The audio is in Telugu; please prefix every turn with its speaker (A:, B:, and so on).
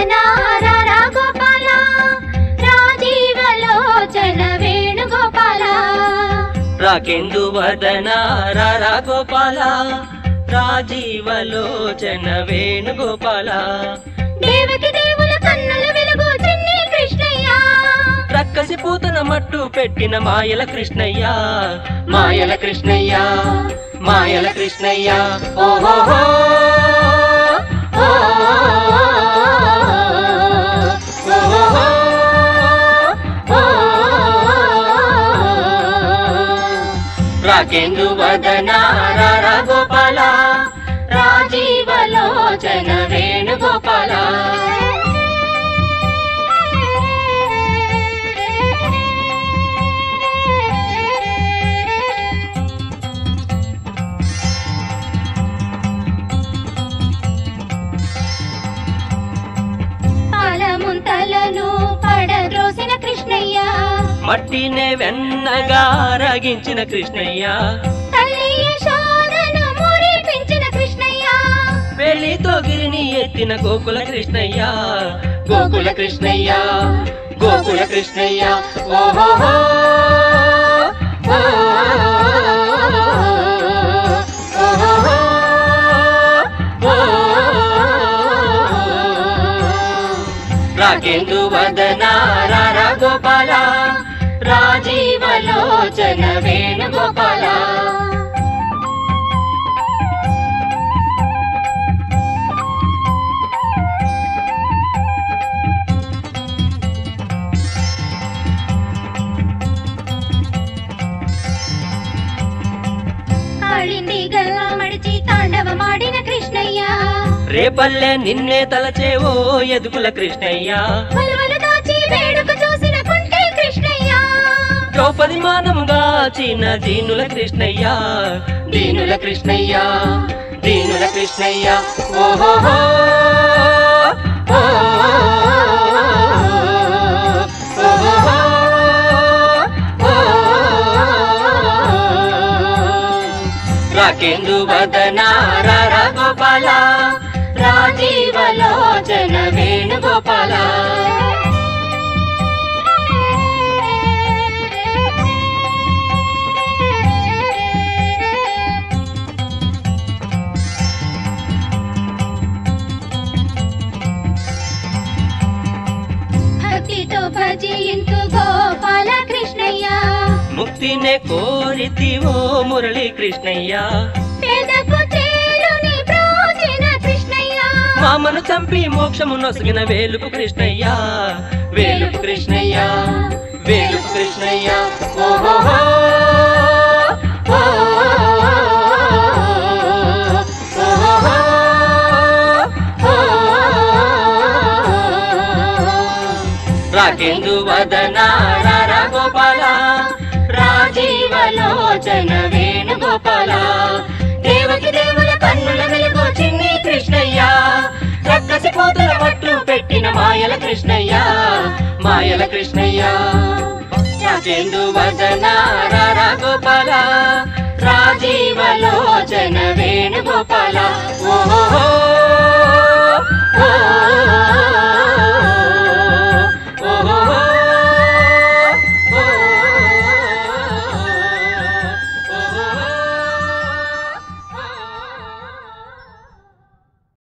A: వదన రారా గోపాల రాజీవలోచన వేణుగోపాల
B: రాకెందు వదన రారా గోపాల రాజీవలోచన వేణుగోపాల
A: దేవకి దేవుల కన్నుల వెలుగు చిన్ని కృష్ణయ్య
B: రక్కసి పూతన మట్టు పెట్టిన మాయల కృష్ణయ్య మాయల కృష్ణయ్య మాయల కృష్ణయ్య ఓహోహో ఓహోహో. రాకెందు వదన రారా గోపాల రాజీవలోచన వేణుగోపాల
A: పాలముంతలను పడద్రోసిన కృష్ణయ్య
B: మట్టినే వెన్నగా రగించిన కృష్ణయ్య
A: తల్లి యశోదను మురిపించిన కృష్ణయ్య
B: పెళ్లితో గిరిని ఎత్తిన గోకుల కృష్ణయ్య గోకుల కృష్ణయ్య గోకుల కృష్ణయ్య ఓహోహో ఓహోహో. రాకెందు వదన రారా గోపాల రాజీవలోచన వేణుగోపాల
A: కాళింది గల్లా మడిచి తాండవమాడిన కృష్ణయ్య
B: రేపల్లె నిన్నే తలచేవో ఎదుగుల కృష్ణయ్య
A: కొలువలు దాచి వేడుక చూసిన కుంటే కృష్ణయ్య
B: ద్రౌపది మానముగా చీన దీనుల కృష్ణయ్య దీనుల కృష్ణయ్య దీనుల కృష్ణయ్య ఓహోహో ఓహోహో. రాకెందు వదన రారా గోపాల రాజీవలోచన వేణుగోపాల
A: భక్తితో భజింతు గోపాల కృష్ణయ్య
B: ముక్తినే కోరితివో మురళీ కృష్ణయ్య
A: పేదకు చేరుని ప్రోచిన కృష్ణయ్య
B: మామను చంపి మోక్షము నొసగిన వేలుపు కృష్ణయ్య వేలుపు కృష్ణయ్య వేలుపు కృష్ణయ్య ఓహోహో ఓహోహో. రాకెందు వదన రారా గోపాల రాజీవలోచన వేణుగోపాల దేవకి దేవుల కన్నుల వెలుగు చిన్ని కృష్ణయ్య రక్కసి పోతుల పట్టు పెట్టిన మాయల కృష్ణయ్య మాయల కృష్ణయ్య రాజేందు వదన రారా గోపాల రాజీవలోచన వేణుగోపాల ఓహో